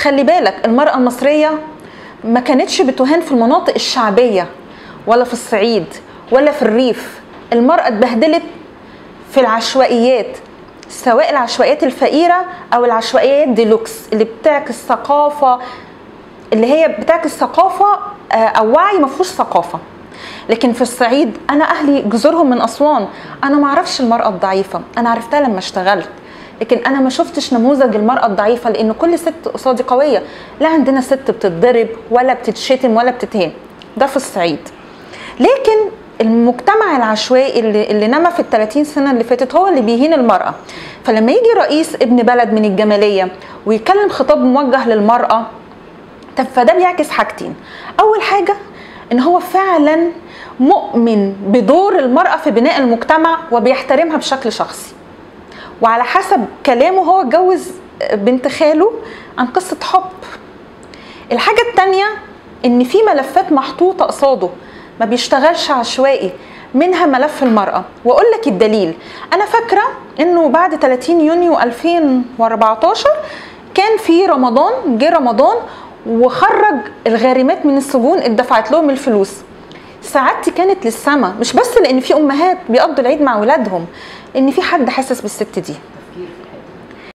خلي بالك المراه المصريه ما كانتش بتهان في المناطق الشعبيه ولا في الصعيد ولا في الريف المراه اتبهدلت في العشوائيات سواء العشوائيات الفقيره او العشوائيات ديلوكس اللي بتعكس ثقافه اللي هي بتعكس ثقافه آه، او وعي ما فيهوش ثقافه لكن في الصعيد انا اهلي جذورهم من اسوان انا ما اعرفش المراه الضعيفه انا عرفتها لما اشتغلت لكن انا ما شفتش نموذج المراه الضعيفه لان كل ست قصادي قويه لا عندنا ست بتتضرب ولا بتتشتم ولا بتتهان ده في الصعيد لكن المجتمع العشوائي اللي, اللي نما في ال 30 سنه اللي فاتت هو اللي بيهين المراه فلما يجي رئيس ابن بلد من الجماليه ويكلم خطاب موجه للمراه طب فده بيعكس حاجتين اول حاجه ان هو فعلا مؤمن بدور المراه في بناء المجتمع وبيحترمها بشكل شخصي وعلى حسب كلامه هو اتجوز بنت خاله عن قصه حب الحاجه التانيه ان في ملفات محطوطه قصاده ما بيشتغلش عشوائي منها ملف المرأة وأقول لك الدليل أنا فاكرة أنه بعد 30 يونيو 2014 كان في رمضان جه رمضان وخرج الغارمات من السجون اتدفعت لهم الفلوس سعادتي كانت للسما مش بس لان في امهات بيقضوا العيد مع اولادهم ان في حد حاسس بالست دي